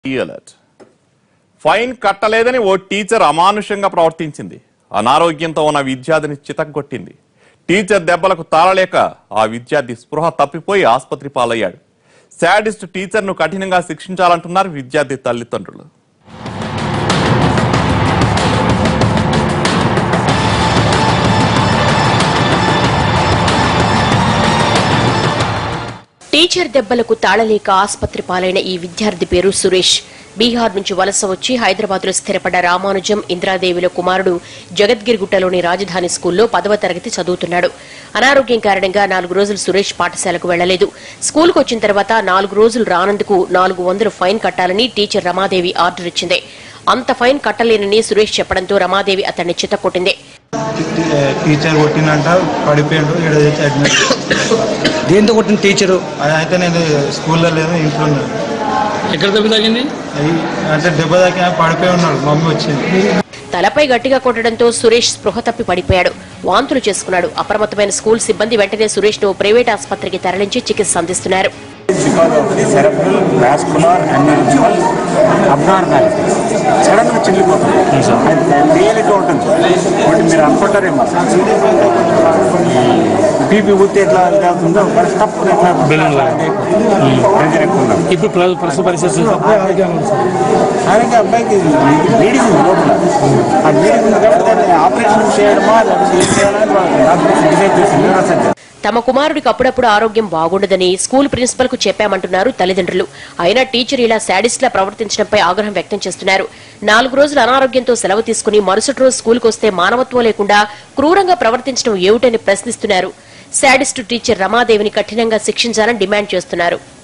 ఈ alert fine కట్టలేదని ఓ teacher అమానుషంగా ప్రవర్తించింది అనారోగ్యంతో ఉన్న విద్యార్థిని చితగ్గొట్టింది టీచర్ దెబ్బలకు తాళలేక ఆ విద్యార్థి స్పృహ తప్పిపోయి ఆసుపత్రి పాలయ్యాడు శాడిస్ట్ టీచర్ను కఠినంగా శిక్షించాలంటున్నారు విద్యార్థి తల్లిదండ్రులు టీచర్ దెబ్బలకు తాళలేక ఆసుపత్రి పాలైన ఈ విద్యార్థి పేరు సురేష్ బీహార్ నుంచి వలస వచ్చి హైదరాబాద్ లో స్థిరపడ్డ రామానుజం ఇంద్రాదేవిల కుమారుడు జగద్గిరిగుట్టలోని రాజధాని స్కూల్లో పదవ తరగతి చదువుతున్నాడు అనారోగ్యం కారణంగా నాలుగు రోజులు సురేష్ పాఠశాలకు వెళ్లలేదు స్కూల్కు వచ్చిన తర్వాత నాలుగు రోజులు రానందుకు నాలుగు వందలు ఫైన్ కట్టాలని టీచర్ రమాదేవి ఆర్డర్ ఇచ్చింది అంత ఫైన్ కట్టలేనని సురేష్ చెప్పడంతో రమాదేవి అతన్ని చిత్తకొట్టింది టీ- టీచర్ కొట్టినంట పడిపోయాడు ఇక్కడ తెచ్చి అడ్మిట్ దేంతో కొట్టిన టీచరు అది అయితే నేను స్కూల్లో లేదు ఇంట్లో ఉన్నాను ఎక్కడ దెబ్బ తాగింది అది అంటే దెబ్బ తాకి పడిపోయి ఉన్నాడు మమ్మీ వచ్చింది తలపై గట్టిగా కొట్టడంతో సురేష్ స్పృహ తప్పి పడిపోయాడు వాంతులు చేసుకున్నాడు అప్రమత్తమైన స్కూల్ సిబ్బంది వెంటనే సురేష్ ను ప్రైవేట్ ఆసుపత్రికి తరలించి చికిత్స అందిస్తున్నారు because of the cerebral vascular aneurysmal abnormality. Sudden గా చిల్లిపోతుంది అది తేలిక ఉంటుంది ఒకటి మీరు అనుకుంటారేమో బీపీ ఊతే ఎట్లా ఇది అవుతుందో మరి తప్పు ప్రెజర్ ఎక్కువ ఉన్నది. ఇప్పుడు ప్ర- ప్రస్తుత పరిస్థితి అలాగే అబ్బాయికి బ్లీడింగ్ ఉంది లోపల ఆ బ్లీడింగ్ ఉంది కాబట్టి దాన్ని ఆపరేషన్ చేయడమా లేకపోతే ఏం చేయాలని వాళ్ళు డాక్టర్ డిసైడ్ చేసింది న్యూరోసర్జన్ తమ కుమారుడికి అప్పుడప్పుడు ఆరోగ్యం బాగుండదని స్కూల్ ప్రిన్సిపల్ కు చెప్పామంటున్నారు తల్లిదండ్రులు అయినా టీచర్ ఇలా శాడిస్ట్ లా ప్రవర్తించడంపై ఆగ్రహం వ్యక్తం చేస్తున్నారు నాలుగు రోజులు అనారోగ్యంతో సెలవు తీసుకుని మరుసటి రోజు స్కూల్కి వస్తే మానవత్వం లేకుండా క్రూరంగా ప్రవర్తించడం ఏమిటని ప్రశ్నిస్తున్నారు శాడిస్ట్ టీచర్ రమాదేవిని కఠినంగా శిక్షించాలని డిమాండ్ చేస్తున్నారు